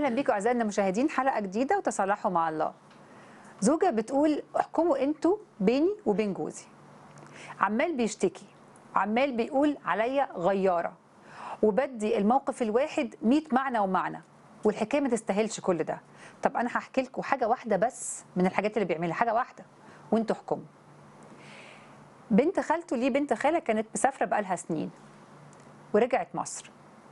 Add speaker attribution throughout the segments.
Speaker 1: اهلا بيكم اعزائنا المشاهدين حلقه جديده وتصالحوا مع الله زوجه بتقول احكموا انتوا بيني وبين جوزي عمال بيشتكي عمال بيقول عليا غياره وبدي الموقف الواحد 100 معنى ومعنى والحكايه ما تستاهلش كل ده طب انا هحكي لكم حاجه واحده بس من الحاجات اللي بيعملها حاجه واحده وانتوا احكموا بنت خالته ليه بنت خاله كانت مسافره بقالها سنين ورجعت مصر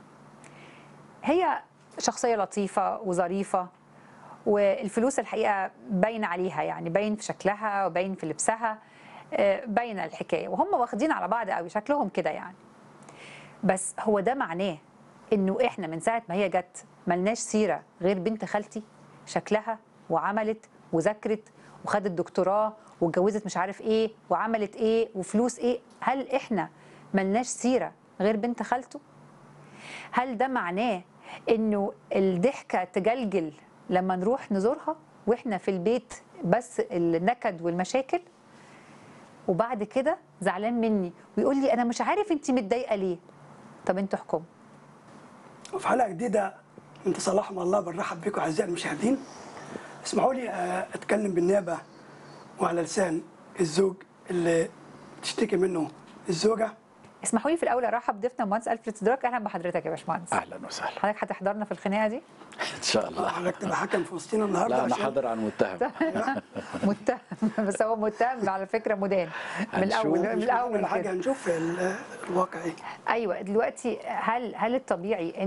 Speaker 1: هي شخصيه لطيفه وظريفه والفلوس الحقيقه باينه عليها يعني باين في شكلها وباين في لبسها آه، باينه الحكايه وهم واخدين على بعض قوي شكلهم كده يعني بس هو ده معناه انه احنا من ساعه ما هي جت ملناش سيره غير بنت خالتي شكلها وعملت وذاكرت وخدت دكتوراه واتجوزت مش عارف ايه وعملت ايه وفلوس ايه هل احنا ملناش سيره غير بنت خالته هل ده معناه انه الضحكه تجلجل لما نروح نزورها واحنا في البيت بس النكد والمشاكل وبعد كده زعلان مني ويقول لي انا مش عارف انت متضايقه ليه طب انتوا احكموا
Speaker 2: وفي حلقه جديده من تصالح مع الله بنرحب بكم اعزائي المشاهدين اسمحوا لي آه، اتكلم بالنيابه وعلى لسان الزوج اللي تشتكي منه الزوجه
Speaker 1: اسمحوا لي في الاول ارحب ضيفنا مهندس الفريد سدراك اهلا بحضرتك يا باشمهندس
Speaker 3: اهلا وسهلا
Speaker 1: حضرتك هتحضرنا في الخناقه دي
Speaker 3: ان شاء الله
Speaker 2: حضرتك تبقى حكم في وسطنا النهارده
Speaker 3: لا انا
Speaker 2: عشان-
Speaker 3: حاضر عن متهم
Speaker 1: متهم بس هو متهم على فكره مدان من
Speaker 3: هنشوف.
Speaker 1: الاول من
Speaker 2: مش
Speaker 1: الاول
Speaker 2: كل حاجه
Speaker 1: كده.
Speaker 2: هنشوف ال- الواقع ايه
Speaker 1: ايوه دلوقتي هل هل الطبيعي